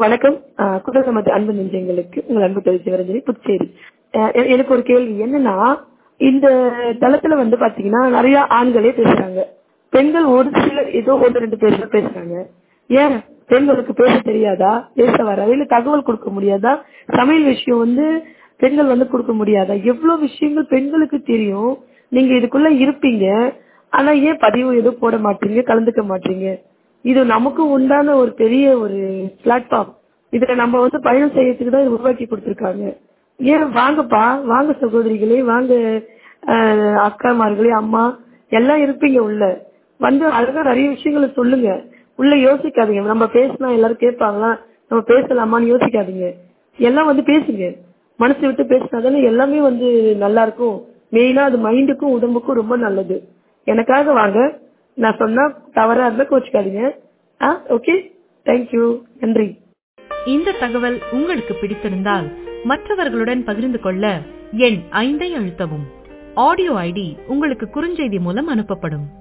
வணக்கம் அஹ் குடல் நமது அன்பு நெஞ்சங்களுக்கு உங்கள் அன்பு தொழில் சிவரஞ்சனி புதுச்சேரி அஹ் எ- எனக்கு ஒரு கேள்வி என்னன்னா இந்த தளத்துல வந்து பாத்தீங்கன்னா நிறைய ஆண்களே பேசுறாங்க பெண்கள் ஒரு சிலர் ஏதோ ஒன்று ரெண்டு பேர் தான் பேசுறாங்க ஏன் பெண்களுக்கு பேச தெரியாதா பேச வராது இல்ல தகவல் கொடுக்க முடியாதா சமையல் விஷயம் வந்து பெண்கள் வந்து கொடுக்க முடியாதா எவ்வளவு விஷயங்கள் பெண்களுக்கு தெரியும் நீங்க இதுக்குள்ள இருப்பீங்க ஆனா ஏன் பதிவு எதுவும் போட மாட்டீங்க கலந்துக்க மாட்டீங்க இது நமக்கு உண்டான ஒரு பெரிய ஒரு பிளாட்ஃபார்ம் இதுல நம்ம வந்து பயணம் செய்யறதுக்கு தான் இது உருவாக்கி கொடுத்துருக்காங்க ஏன் வாங்கப்பா வாங்க சகோதரிகளே வாங்க அஹ், அக்காமார்களே அம்மா எல்லாம் இருப்பீங்க உள்ள வந்து அழகா நிறைய விஷயங்களை சொல்லுங்க உள்ள யோசிக்காதீங்க நம்ம பேசினா எல்லாரும் கேட்பாங்களா நம்ம பேசலாமான்னு யோசிக்காதீங்க எல்லாம் வந்து பேசுங்க மனசு விட்டு பேசினாதானே எல்லாமே வந்து நல்லா இருக்கும் மெயினா அது மைண்டுக்கும் உடம்புக்கும் ரொம்ப நல்லது எனக்காக வாங்க நான் சொன்னா தவறா இருந்தா கோச்சுக்காதீங்க ஆ ஓகே தேங்க்யூ நன்றி இந்த தகவல் உங்களுக்கு பிடித்திருந்தால் மற்றவர்களுடன் பகிர்ந்து கொள்ள எண் ஐந்தை அழுத்தவும் ஆடியோ ஐடி உங்களுக்கு குறுஞ்செய்தி மூலம் அனுப்பப்படும்